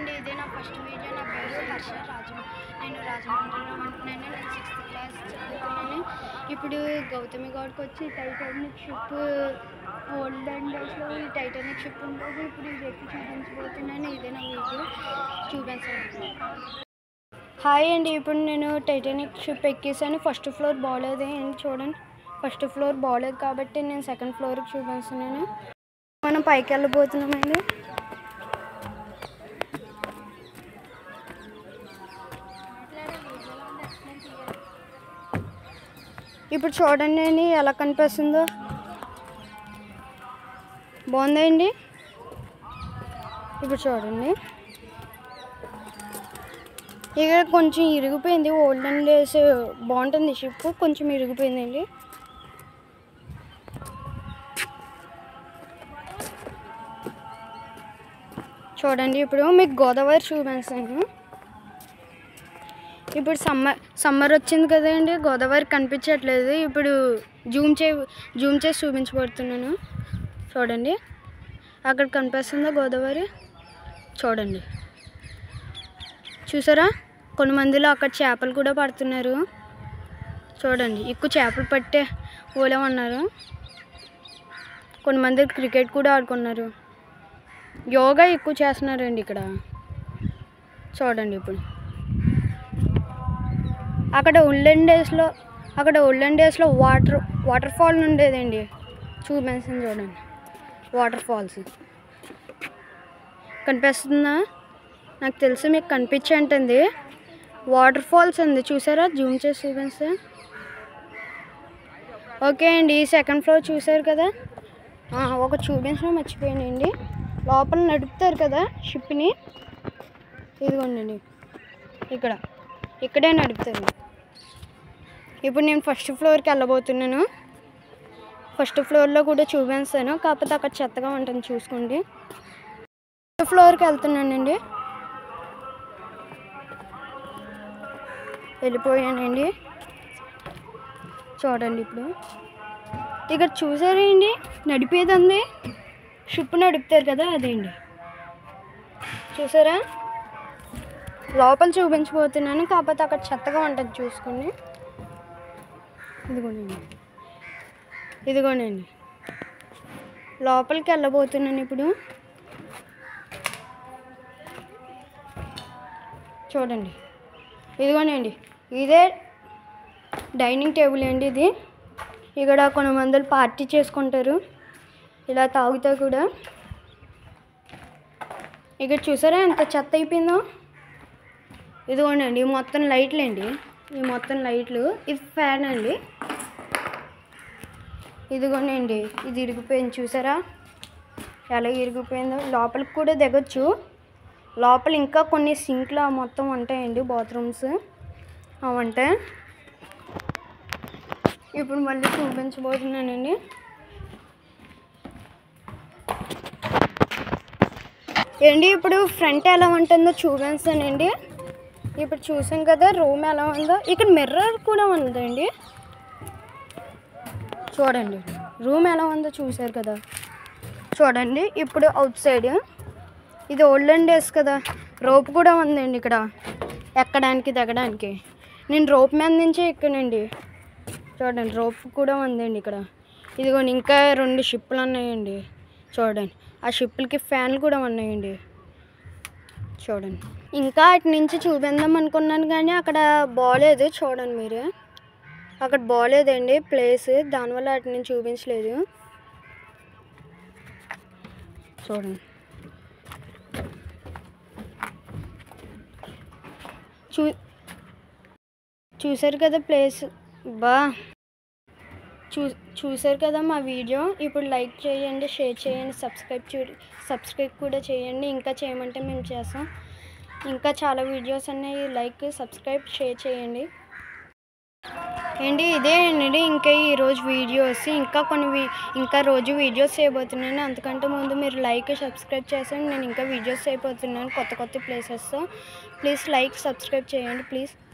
అండి ఇది నా ఫస్ట్ వీడియో నా పేరు హర్ష రాజు నేను రాజమండ్రిలో ఉంటున్నాను నేను సిక్స్త్ క్లాస్ చదువుతున్నాను ఇప్పుడు గౌతమి గౌడ్కి వచ్చి టైటానిక్ షిప్ ఓల్డెన్ డేస్లో ఈ టైటానిక్ షిప్ ఉంటుంది ఇప్పుడు ఇది ఎక్కి చూపించబోతున్నాను ఇదే నా వీడియో చూపించాను హాయ్ అండి ఇప్పుడు నేను టైటానిక్ షిప్ ఎక్కేసాను ఫస్ట్ ఫ్లోర్ బాగాలేదు ఏంటి చూడండి ఫస్ట్ ఫ్లోర్ బాగాలేదు కాబట్టి నేను సెకండ్ ఫ్లోర్కి చూపిస్తున్నాను మనం పైకి వెళ్ళబోతున్నామండి ఇప్పుడు చూడండి అండి ఎలా కనిపిస్తుందో బాగుందండి ఇప్పుడు చూడండి ఇక్కడ కొంచెం ఇరిగిపోయింది ఓల్డెన్ డేస్ బాగుంటుంది షిప్ కొంచెం ఇరిగిపోయిందండి చూడండి ఇప్పుడు మీకు గోదావరి చూపిస్తాను ఇప్పుడు సమ్మర్ సమ్మర్ వచ్చింది కదండి గోదావరి కనిపించట్లేదు ఇప్పుడు జూమ్ చే జూమ్ చేసి చూపించబడుతున్నాను చూడండి అక్కడ కనిపిస్తుందా గోదావరి చూడండి చూసారా కొన్ని మందిలో అక్కడ చేపలు కూడా పడుతున్నారు చూడండి ఎక్కువ చేపలు పట్టే ఊలం అన్నారు కొన్ని మంది క్రికెట్ కూడా ఆడుకున్నారు యోగా ఎక్కువ చేస్తున్నారండి ఇక్కడ చూడండి ఇప్పుడు అక్కడ ఉల్లెన్ డేస్లో అక్కడ ఉల్లెన్ డేస్లో వాటర్ వాటర్ ఫాల్ ఉండేదండి చూపించింది చూడండి వాటర్ ఫాల్స్ కనిపిస్తుందా నాకు తెలిసి మీకు కనిపించే ఉంటుంది వాటర్ ఫాల్స్ ఉంది చూసారా జూమ్ చేసి చూపిస్తే ఓకే అండి ఈ సెకండ్ ఫ్లోర్ చూసారు కదా ఆ, ఒక చూపించడం మర్చిపోయానండి లోపల నడుపుతారు కదా షిప్ని ఇదిగోండి ఇక్కడ ఇక్కడే నడుపుతారు ఇప్పుడు నేను ఫస్ట్ ఫ్లోర్కి వెళ్ళబోతున్నాను ఫస్ట్ ఫ్లోర్లో కూడా చూపిస్తాను కాకపోతే అక్కడ చెత్తగా ఉంటుంది చూసుకోండి ఫస్ట్ ఫ్లోర్కి వెళ్తున్నానండి వెళ్ళిపోయానండి చూడండి ఇప్పుడు ఇక్కడ చూసారేంటి నడిపేది ఉంది షిప్ నడుపుతారు కదా అదేంటి చూసారా లోపల చూపించబోతున్నాను కాకపోతే అక్కడ చెత్తగా ఉంటుంది చూసుకోండి ఇదిగోనండి ఇదిగోనండి లోపలికి వెళ్ళబోతున్నాను ఇప్పుడు చూడండి ఇదిగోనండి ఇదే డైనింగ్ టేబుల్ అండి ఇది ఇక్కడ కొంతమంది పార్టీ చేసుకుంటారు ఇలా తాగుతా కూడా ఇక్కడ చూసారా ఎంత చెత్త అయిపోయిందో ఇదిగోండి ఈ మొత్తం లైట్లు అండి ఈ మొత్తం లైట్లు ఇది ఫ్యాన్ అండి ఇదిగోనండి ఇది ఇరిగిపోయింది చూసారా ఎలా ఇరిగిపోయిందో లోపలికి కూడా దిగొచ్చు లోపల ఇంకా కొన్ని సింక్లు మొత్తం ఉంటాయండి బాత్రూమ్స్ అవి ఉంటాయి ఇప్పుడు మళ్ళీ చూపించబోతున్నానండి ఏంటి ఇప్పుడు ఫ్రంట్ ఎలా ఉంటుందో చూపిస్తానండి ఇప్పుడు చూసాం కదా రూమ్ ఎలా ఉందో ఇక్కడ మిర్రర్ కూడా ఉందండి చూడండి రూమ్ ఎలా ఉందో చూసారు కదా చూడండి ఇప్పుడు అవుట్ సైడ్ ఇది ఓల్డెన్ డేస్ కదా రోప్ కూడా ఉందండి ఇక్కడ ఎక్కడానికి దిగడానికి నేను రోప్ మీద నుంచే ఎక్కానండి చూడండి రోప్ కూడా ఉందండి ఇక్కడ ఇదిగోండి ఇంకా రెండు షిప్పులు ఉన్నాయండి చూడండి ఆ షిప్పులకి ఫ్యాన్లు కూడా ఉన్నాయండి చూడండి ఇంకా అటు నుంచి చూపిందాం అనుకున్నాను కానీ అక్కడ బాగాలేదు చూడండి మీరు అక్కడ బాగాలేదండి ప్లేస్ దానివల్ల అటు నుంచి చూపించలేదు చూడండి చూ చూసారు కదా ప్లేస్ బా చూ చూసారు కదా మా వీడియో ఇప్పుడు లైక్ చేయండి షేర్ చేయండి సబ్స్క్రైబ్ చూ సబ్స్క్రైబ్ కూడా చేయండి ఇంకా చేయమంటే మేము చేస్తాం ఇంకా చాలా వీడియోస్ ఉన్నాయి లైక్ సబ్స్క్రైబ్ షేర్ చేయండి ఏంటి ఇదే అండి ఇంకా ఈరోజు వీడియోస్ ఇంకా కొన్ని వీ- ఇంకా రోజు వీడియోస్ చేయబోతున్నాను అంతకంటే ముందు మీరు లైక్ సబ్స్క్రైబ్ చేసాను నేను ఇంకా వీడియోస్ చేయబోతున్నాను కొత్త కొత్త ప్లేసెస్ ప్లీజ్ లైక్ సబ్స్క్రైబ్ చేయండి ప్లీజ్